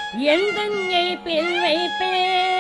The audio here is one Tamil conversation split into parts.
எந்தஞ்சை பில் வைப்பே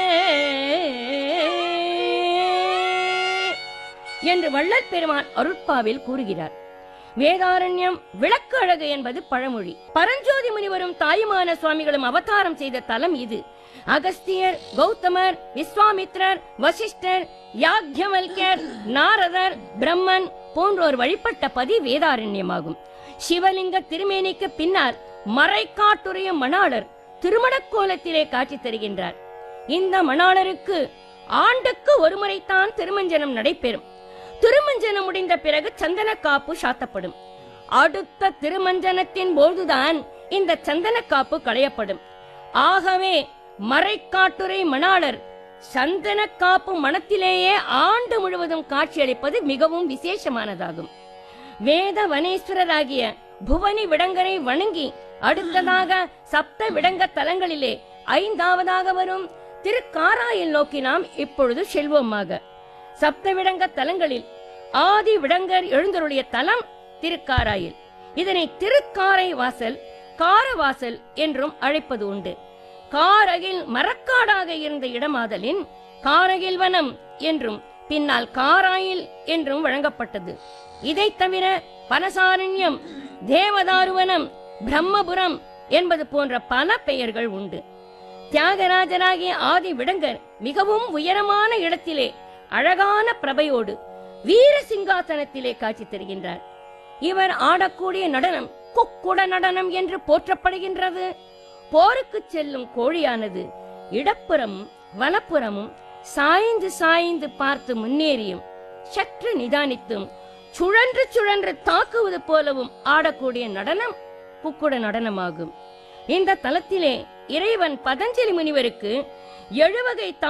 என்று வள்ளல் பெருமான் அருட்பாவில் கூறுகிறார் வேதாரண்யம் விளக்கு அழகு என்பது பழமொழி பரஞ்சோதி முனிவரும் தாயுமான சுவாமிகளும் அவதாரம் செய்த தலம் இது அகஸ்தியர் கௌதமர் விஸ்வாமித்ரர் வசிஷ்டர் யாக்ஞவல்யர் நாரதர் பிரம்மன் போன்றோர் வழிபட்ட பதி வேதாரண்யமாகும் சிவலிங்க திருமேனிக்கு பின்னால் மறைக்காட்டுடைய மணாளர் திருமணக் கோலத்திலே காட்சி தருகின்றார் இந்த மணாளருக்கு ஆண்டுக்கு ஒருமுறைதான் திருமஞ்சனம் நடைபெறும் திருமஞ்சனம் முடிந்த பிறகு சந்தன காப்பு சாத்தப்படும் அடுத்த திருமஞ்சனத்தின் போதுதான் இந்த சந்தன காப்பு களையப்படும் ஆகவே மறைக்காட்டுரை மணாளர் சந்தன காப்பு மனத்திலேயே ஆண்டு முழுவதும் காட்சியளிப்பது மிகவும் விசேஷமானதாகும் வேத வனேஸ்வரராகிய புவனி விடங்கரை வணங்கி அடுத்ததாக சப்த விடங்க தலங்களிலே ஐந்தாவதாக வரும் திருக்காராயில் நோக்கி நாம் இப்பொழுது செல்வோமாக சப்த விடங்க தலங்களில் ஆதி விடங்கர் எழுந்தருளிய தலம் திருக்காராயில் இதனை திருக்காரை வாசல் காரவாசல் என்றும் அழைப்பது உண்டு காரகில் மரக்காடாக இருந்த இடமாதலின் காரகில் வனம் என்றும் பின்னால் காராயில் என்றும் வழங்கப்பட்டது இதைத் தவிர பனசாரண்யம் தேவதாருவனம் பிரம்மபுரம் என்பது போன்ற பல பெயர்கள் உண்டு தியாகராஜராகிய ஆதி விடங்கர் மிகவும் உயரமான இடத்திலே அழகான பிரபையோடு வீர சிங்காசனத்திலே காட்சி தருகின்றார் இவர் ஆடக்கூடிய நடனம் குக்குட நடனம் என்று போற்றப்படுகின்றது போருக்கு செல்லும் கோழியானது இடப்புறமும் வலப்புறமும் சாய்ந்து சாய்ந்து பார்த்து முன்னேறியும் சற்று நிதானித்தும் சுழன்று சுழன்று தாக்குவது போலவும் ஆடக்கூடிய நடனம் குக்குட நடனமாகும் இந்த தலத்திலே இறைவன் பதஞ்சலி முனிவருக்கு எழுவகை